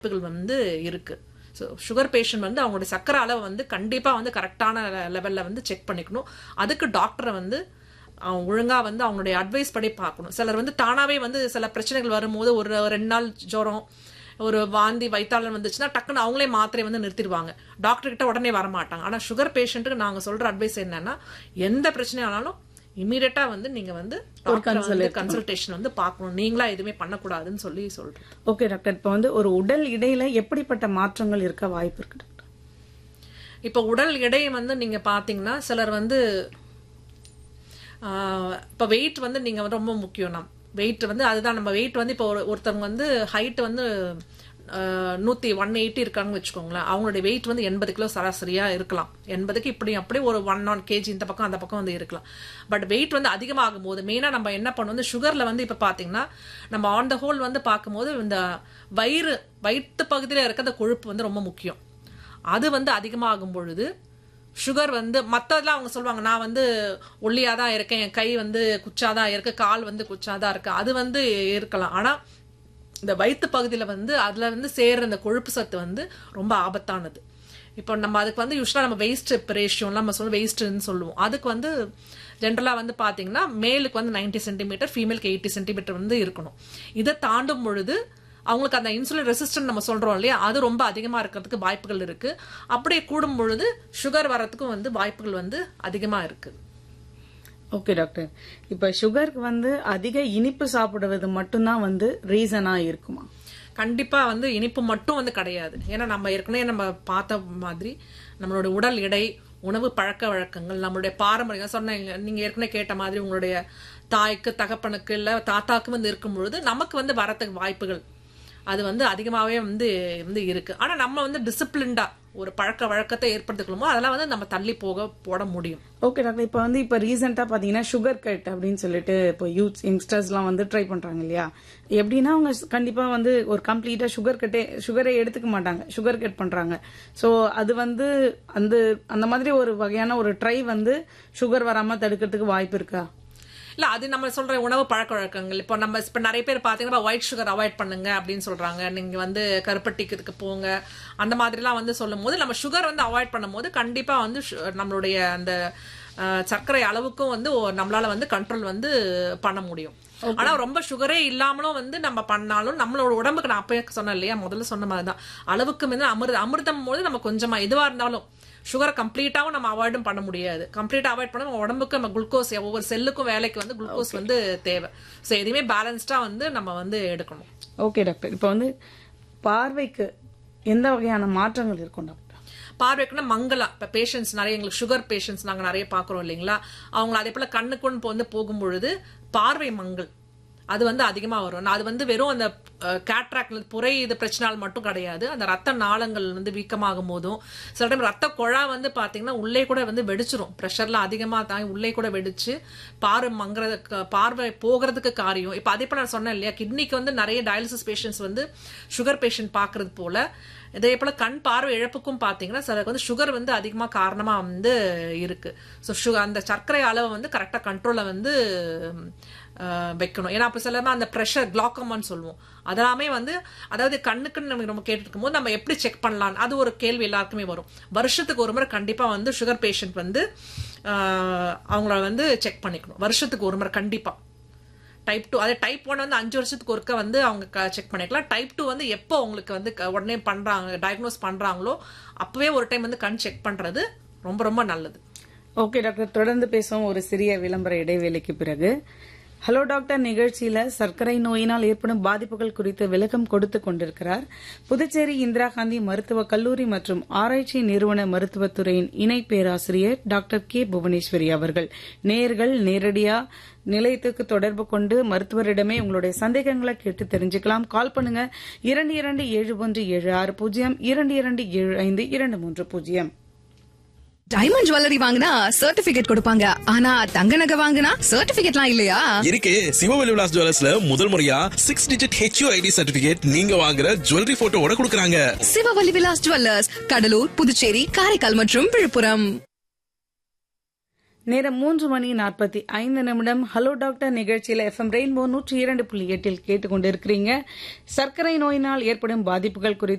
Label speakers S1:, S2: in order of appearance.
S1: வாய்ப்புகள் வந்து இருக்கு ஸோ சுகர் பேஷண்ட் வந்து அவங்களுடைய சக்கரை அளவை வந்து கண்டிப்பாக வந்து கரெக்டான லெவலில் வந்து செக் பண்ணிக்கணும் அதுக்கு டாக்டரை வந்து அவங்க ஒழுங்கா வந்து அவங்களுடைய அட்வைஸ் படி பார்க்கணும் சிலர் வந்து தானாவே வந்து சில பிரச்சனைகள் வரும்போது ஒரு ரெண்டு நாள் ஜுரம் ஒரு வாந்தி வைத்தாளம் வந்துச்சுன்னா டக்குன்னு அவங்களே மாத்திரை வந்து நிறுத்திடுவாங்க டாக்டர் கிட்ட உடனே வர மாட்டாங்க ஆனால் சுகர் பேஷண்ட்டுக்கு நாங்கள் சொல்ற அட்வைஸ் என்னன்னா எந்த பிரச்சனையானாலும் இமீடியட்டா வந்து நீங்க வந்து கன்சல்டேஷன் வந்து பார்க்கணும் நீங்களா எதுவுமே பண்ணக்கூடாதுன்னு சொல்லி சொல்றேன்
S2: ஓகே டாக்டர் இப்போ வந்து ஒரு உடல் இடையில எப்படிப்பட்ட மாற்றங்கள் இருக்க வாய்ப்பு இருக்கு டாக்டர்
S1: இப்போ உடல் எடை வந்து நீங்க பாத்தீங்கன்னா சிலர் வந்து ஆஹ், இப்போ வெயிட் வந்து நீங்க வந்து ரொம்ப முக்கியம் நம் வெயிட் வந்து அதுதான் நம்ம வெயிட் வந்து இப்போ ஒரு- ஒருத்தவங்க வந்து ஹைட் வந்து ஆஹ், நூத்தி ஒன் எயிட்டி இருக்காங்கன்னு வச்சுக்கோங்களேன் அவங்களுடைய வெயிட் வந்து எண்பது கிலோ சராசரியா இருக்கலாம் எண்பதுக்கு இப்படி அப்படி ஒரு ஒன் ஒன் கேஜி இந்த பக்கம் அந்த பக்கம் வந்து இருக்கலாம் பட் வெயிட் வந்து அதிகமாகும் போது மெயினா நம்ம என்ன பண்ணுவோம் வந்து சுகர்ல வந்து இப்ப பாத்தீங்கன்னா நம்ம ஆன் த ஹோல் வந்து பார்க்கும்போது இந்த வயிறு வயிற்று பகுதியில இருக்க அந்த கொழுப்பு வந்து ரொம்ப முக்கியம் அது வந்து அதிகமாகும் பொழுது சுகர் வந்து மற்றதெல்லாம் அவங்க சொல்லுவாங்க நான் வந்து ஒல்லியாக தான் இருக்கேன் என் கை வந்து குச்சாதான் இருக்கு கால் வந்து குச்சாதான் இருக்கு அது வந்து இருக்கலாம் ஆனால் இந்த வயிற்று பகுதியில் வந்து அதில் வந்து சேர்ற இந்த கொழுப்பு சத்து வந்து ரொம்ப ஆபத்தானது இப்போ நம்ம அதுக்கு வந்து யூஸ்வலாக நம்ம வெயிஸ்ட் ரேஷியோலாம் நம்ம சொல்லுவோம் வெயிஸ்ட்னு சொல்லுவோம் அதுக்கு வந்து ஜென்ரலாக வந்து பார்த்தீங்கன்னா மேலுக்கு வந்து 90 சென்டிமீட்டர் ஃபீமேலுக்கு எயிட்டி சென்டிமீட்டர் வந்து இருக்கணும் இதை தாண்டும் பொழுது அவங்களுக்கு அந்த இன்சுலின் ரெசிஸ்டன்ட் நம்ம சொல்றோம் இல்லையா அது ரொம்ப அதிகமா இருக்கிறதுக்கு வாய்ப்புகள் இருக்கு அப்படியே கூடும் பொழுது சுகர் வரதுக்கும் வந்து வாய்ப்புகள் வந்து அதிகமா இருக்கு
S2: ஓகே டாக்டர் இப்ப சுகருக்கு வந்து அதிக இனிப்பு சாப்பிடுவது மட்டும்தான் வந்து ரீசனா இருக்குமா
S1: கண்டிப்பா வந்து இனிப்பு மட்டும் வந்து கிடையாது ஏன்னா நம்ம ஏற்கனவே நம்ம பார்த்த மாதிரி நம்மளோட உடல் எடை உணவு பழக்க வழக்கங்கள் நம்மளுடைய பாரம்பரியம் சொன்னீங்க நீங்க ஏற்கனவே கேட்ட மாதிரி உங்களுடைய தாய்க்கு தகப்பனுக்கு இல்ல தாத்தாக்கு வந்து இருக்கும் பொழுது நமக்கு வந்து வரத்துக்கு வாய்ப்புகள் அது வந்து அதிகமாவே வந்து வந்து இருக்கு ஆனா நம்ம வந்து டிசிப்ளின்டா ஒரு பழக்க வழக்கத்தை ஏற்படுத்திக்கணுமோ அதெல்லாம் வந்து நம்ம தள்ளி போக போட முடியும்
S2: ஓகே டாக்டர் இப்போ வந்து இப்போ ரீசெண்டாக பார்த்தீங்கன்னா சுகர் கட் அப்படின்னு சொல்லிட்டு இப்போ யூத் யங்ஸ்டர்ஸ்லாம் வந்து ட்ரை பண்ணுறாங்க இல்லையா எப்படின்னா அவங்க கண்டிப்பாக வந்து ஒரு கம்ப்ளீட்டாக சுகர் கட்டே சுகரை எடுத்துக்க மாட்டாங்க சுகர் கட் பண்ணுறாங்க ஸோ அது வந்து அந்த அந்த மாதிரி ஒரு வகையான ஒரு ட்ரை வந்து சுகர் வராமல் தடுக்கிறதுக்கு வாய்ப்பு இருக்கா
S1: இல்ல அது நம்ம சொல்ற உணவு பழக்க வழக்கங்கள் இப்போ நம்ம இப்ப நிறைய பேர் பாத்தீங்கன்னா ஒயிட் சுகர் அவாய்ட் பண்ணுங்க அப்படின்னு சொல்றாங்க நீங்க வந்து கருப்பட்டிக்கிறதுக்கு போங்க அந்த மாதிரிலாம் வந்து சொல்லும் போது நம்ம சுகர் வந்து அவாய்ட் பண்ணும்போது கண்டிப்பா வந்து சு- நம்மளுடைய அந்த அஹ், சர்க்கரை அளவுக்கும் வந்து ஒ- நம்மளால வந்து கண்ட்ரோல் வந்து பண்ண முடியும் ஆனா ரொம்ப சுகரே இல்லாமலும் வந்து நம்ம பண்ணாலும் நம்மளோட உடம்புக்கு நான் அப்பயே சொன்னேன் இல்லையா முதல்ல சொன்ன மாதிரி தான் அளவுக்கு மீது அமிர்த அமிர்தம் போது நம்ம கொஞ்சமா எதுவா இருந்தாலும் சுகரை கம்ப்ளீட்டாவும் நம்ம அவாய்டும் பண்ண முடியாது கம்ப்ளீட்டா அவாய்ட் பண்ண நம்ம உடம்புக்கு நம்ம குளுக்கோஸ் ஒவ்வொரு செல்லுக்கும் வேலைக்கு வந்து குளுக்கோஸ் வந்து தேவை ஸோ எதுவுமே பேலன்ஸ்டா வந்து நம்ம வந்து எடுக்கணும்
S2: ஓகே டாக்டர் இப்போ வந்து பார்வைக்கு எந்த வகையான மாற்றங்கள் இருக்கும் டாக்டர்
S1: பார்வைக்குன்னா மங்களா இப்ப பேஷண்ட்ஸ் நிறைய எங்களுக்கு சுகர் பேஷண்ட்ஸ் நாங்க நிறைய பாக்குறோம் இல்லைங்களா அவங்க அதே போல கண்ணுக்குன்னு இப்போ வந்து போகும்பொழுது பார்வை மங்கள் அது வந்து அதிகமா வரும் நான் அது வந்து வெறும் அந்த கேட்ராக்ட் புரை இது பிரச்சனால் மட்டும் கிடையாது அந்த ரத்த நாளங்கள் வந்து வீக்கமாகும் போதும் சில டைம் ரத்த குழா வந்து பாத்தீங்கன்னா உள்ளே கூட வந்து வெடிச்சிரும் ப்ரெஷர்ல அதிகமா தாங்கி உள்ளே கூட வெடிச்சு பார்வை மங்குறதுக்கு பார்வை போகிறதுக்கு காரியம் இப்ப அதே போல நான் சொன்னேன் இல்லையா கிட்னிக்கு வந்து நிறைய டயாலிசிஸ் பேஷண்ட்ஸ் வந்து சுகர் பேஷண்ட் பாக்குறது போல இதே போல கண் பார்வை இழப்புக்கும் பாத்தீங்கன்னா சிலருக்கு வந்து சுகர் வந்து அதிகமா காரணமா வந்து இருக்கு ஸோ அந்த சர்க்கரை அளவை வந்து கரெக்டா கண்ட்ரோல்ல வந்து அஹ், வைக்கணும் ஏன்னா அப்ப சில அந்த ப்ரெஷர் கிளாக்கமான்னு சொல்லுவோம் அதெல்லாமே வந்து அதாவது கண்ணுக்குன்னு நம்ம நம்ம கேட்டுட்டு இருக்கும்போது நம்ம எப்படி செக் பண்ணலாம் அது ஒரு கேள்வி எல்லாருக்குமே வரும் வருஷத்துக்கு ஒரு முறை கண்டிப்பா வந்து சுகர் பேஷண்ட் வந்து அஹ், அவங்கள வந்து செக் பண்ணிக்கணும் வருஷத்துக்கு ஒரு முறை கண்டிப்பா டைப் டூ அதே டைப் ஒன் வந்து அஞ்சு வருஷத்துக்கு ஒருக்க வந்து அவங்க செக் பண்ணிக்கலாம் டைப் டூ வந்து எப்போ உங்களுக்கு வந்து க- உடனே பண்றாங்க டயக்னோஸ் பண்றாங்களோ அப்பவே ஒரு டைம் வந்து கண் செக் பண்றது ரொம்ப ரொம்ப நல்லது
S2: ஓகே டாக்டர் தொடர்ந்து பேசுவோம் ஒரு சிறிய விளம்பர இடைவேளைக்கு பிறகு ஹலோ டாக்டர் நிகழ்ச்சியில சர்க்கரை நோயினால் ஏற்படும் பாதிப்புகள் குறித்து விளக்கம் கொடுத்து கொண்டிருக்கிறார் புதுச்சேரி இந்திரா காந்தி மருத்துவக் கல்லூரி மற்றும் ஆராய்ச்சி நிறுவன மருத்துவத்துறையின் இணை பேராசிரியர் டாக்டர் கே புவனேஸ்வரி அவர்கள் நேர்கள் நேரடியா நிலையத்துக்கு தொடர்பு கொண்டு மருத்துவரிடமே உங்களுடைய சந்தேகங்களை கேட்டு தெரிஞ்சுக்கலாம் கால் பண்ணுங்க இரண்டு இரண்டு ஏழு ஒன்று ஏழு ஆறு பூஜ்ஜியம் இரண்டு இரண்டு ஏழு ஐந்து இரண்டு மூன்று பூஜ்ஜியம்
S3: டைமண்ட் ஜுவல்லரி வாங்கினா சர்டிபிகேட் கொடுப்பாங்க ஆனா தங்க நகை வாங்கினா சர்டிபிகேட்லாம் இல்லையா
S4: இருக்கு சிவவெளி விலாஸ் ஜுவல்லர்ஸ்ல முதல் முறையா six digit HU ID certificate நீங்க வாங்குற ஜுவல்லரி போட்டோவோட கொடுக்கறாங்க
S3: சிவவலி விலாஸ் ஜுவல்லர்ஸ் கடலூர் புதுச்சேரி காரைக்கால் மற்றும் விழுப்புரம்
S2: நேரம் மூன்று மணி நாற்பத்தி ஐந்து நிமிடம் ஹலோ டாக்டர் நிகழ்ச்சியில் எஃப்எம் ரெயின்போ நூற்றி இரண்டு புள்ளி எட்டில் கேட்டுக்கொண்டிருக்கிறீங்க சர்க்கரை நோயினால் ஏற்படும் பாதிப்புகள் குறித்து